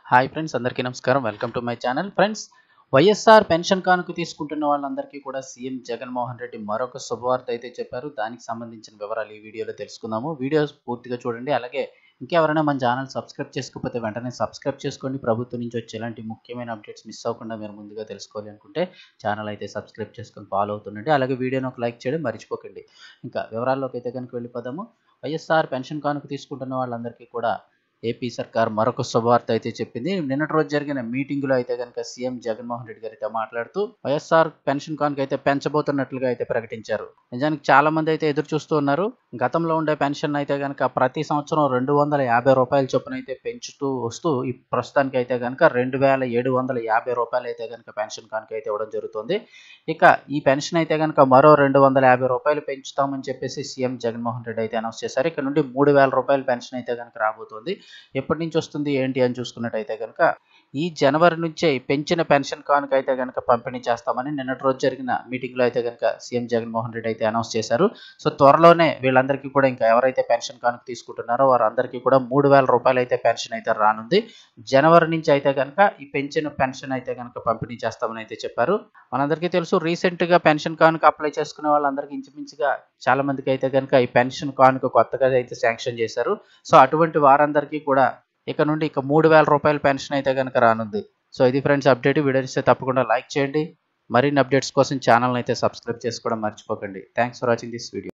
hi friends అందరికీ నమస్కారం welcome to my channel friends YSR pension కానుక తీసుకుంటున్న వాళ్ళందరికీ కూడా సీఎం జగన్మోహన్ రెడ్డి మరొక శుభవార్త అయితే చెప్పారు దానికి సంబంధించిన వివరాలు ఈ వీడియోలో తెలుసుకుందాము వీడియో పూర్తిగా చూడండి అలాగే ఇంకెవరైనా మన ఛానల్ సబ్స్క్రైబ్ చేసుకోకపోతే వెంటనే సబ్స్క్రైబ్ చేసుకోండి ప్రభుత్వం నుంచి వచ్చే ఇలాంటి ముఖ్యమైన అప్డేట్స్ మిస్ అవ్వకుండా మీరు ముందుగా తెలుసుకోవాలి అనుకుంటే ఛానల్ అయితే సబ్స్క్రైబ్ చేసుకొని ఫాలో అవుతుండండి అలాగే వీడియోని ఒక లైక్ చేయడం మర్చిపోకండి ఇంకా వివరాల్లోకి అయితే కనుక వెళ్ళిపోదాము వైఎస్ఆర్ పెన్షన్ కానుక తీసుకుంటున్న వాళ్ళందరికీ కూడా ఏపీ సర్కార్ మరొక శుభవార్త అయితే చెప్పింది నిన్నటి రోజు జరిగిన మీటింగులో అయితే కనుక సీఎం జగన్మోహన్ రెడ్డి గారితో మాట్లాడుతూ వైఎస్ఆర్ పెన్షన్ కానుక అయితే పెంచబోతున్నట్లుగా అయితే ప్రకటించారు నిజానికి చాలా మంది అయితే ఎదురు చూస్తూ ఉన్నారు గతంలో ఉండే పెన్షన్ అయితే కనుక ప్రతి సంవత్సరం రెండు వందల యాభై రూపాయల చొప్పున అయితే పెంచుతూ వస్తూ ఈ ప్రస్తుతానికి అయితే కనుక రెండు వేల ఏడు వందల యాభై రూపాయలు అయితే కనుక పెన్షన్ కానుక అయితే ఇవ్వడం జరుగుతుంది ఇక ఈ పెన్షన్ అయితే కనుక మరో రెండు వందల యాభై రూపాయలు పెంచుతామని చెప్పేసి సీఎం జగన్మోహన్ రెడ్డి అయితే అనౌన్స్ చేశారు ఇక్కడ నుండి మూడు వేల రూపాయల పెన్షన్ అయితే కనుక రాబోతుంది ఎప్పటి నుంచి వస్తుంది ఏంటి అని చూసుకున్నట్టయితే కనుక ఈ జనవరి నుంచే పెంచిన పెన్షన్ కానుక అయితే కనుక పంపిణీ చేస్తామని నిన్నటి రోజు జరిగిన మీటింగ్లో అయితే కనుక సీఎం జగన్మోహన్ రెడ్డి అయితే అనౌన్స్ చేశారు సో త్వరలోనే వీళ్ళందరికీ కూడా ఇంకా ఎవరైతే పెన్షన్ కానుక తీసుకుంటున్నారో వారందరికీ కూడా మూడు వేల రూపాయలు అయితే పెన్షన్ అయితే రానుంది జనవరి నుంచి అయితే కనుక ఈ పెంచిన పెన్షన్ అయితే కనుక పంపిణీ చేస్తామని అయితే చెప్పారు మనందరికీ తెలుసు రీసెంట్గా పెన్షన్ కానుక అప్లై చేసుకునే వాళ్ళందరికీ ఇంచుమించుగా చాలా మందికి అయితే కనుక ఈ పెన్షన్ కానుక కొత్తగా అయితే శాంక్షన్ చేశారు సో అటువంటి వారందరికీ కూడా ఇక నుండి ఇక మూడు వేల రూపాయల పెన్షన్ అయితే కనుక రానుంది సో ఇది ఫ్రెండ్స్ అప్డేట్ వీడియో ఇస్తే తప్పకుండా లైక్ చేయండి మరిన్ని అప్డేట్స్ కోసం ఛానల్ అయితే సబ్స్క్రైబ్ చేసుకోవడం మర్చిపోకండి thanks for watching this video